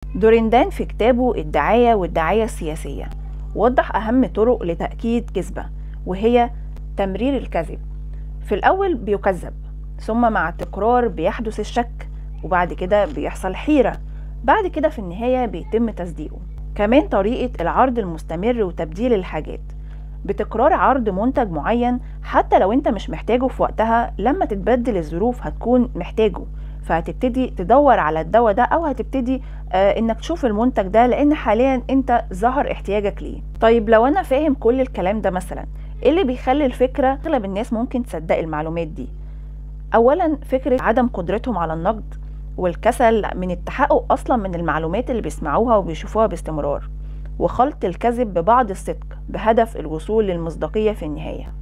دوريندان في كتابه الدعاية والدعاية السياسية وضح أهم طرق لتأكيد كذبة وهي تمرير الكذب في الأول بيكذب ثم مع التكرار بيحدث الشك وبعد كده بيحصل حيرة بعد كده في النهاية بيتم تصديقه كمان طريقة العرض المستمر وتبديل الحاجات بتكرار عرض منتج معين حتى لو انت مش محتاجه في وقتها لما تتبدل الظروف هتكون محتاجه فهتبتدي تدور على الدواء ده او هتبتدي آه انك تشوف المنتج ده لان حاليا انت ظهر احتياجك ليه طيب لو انا فاهم كل الكلام ده مثلا ايه اللي بيخلي الفكره اغلب الناس ممكن تصدق المعلومات دي اولا فكره عدم قدرتهم على النقد والكسل من التحقق اصلا من المعلومات اللي بيسمعوها وبيشوفوها باستمرار وخلط الكذب ببعض الصدق بهدف الوصول للمصداقيه في النهايه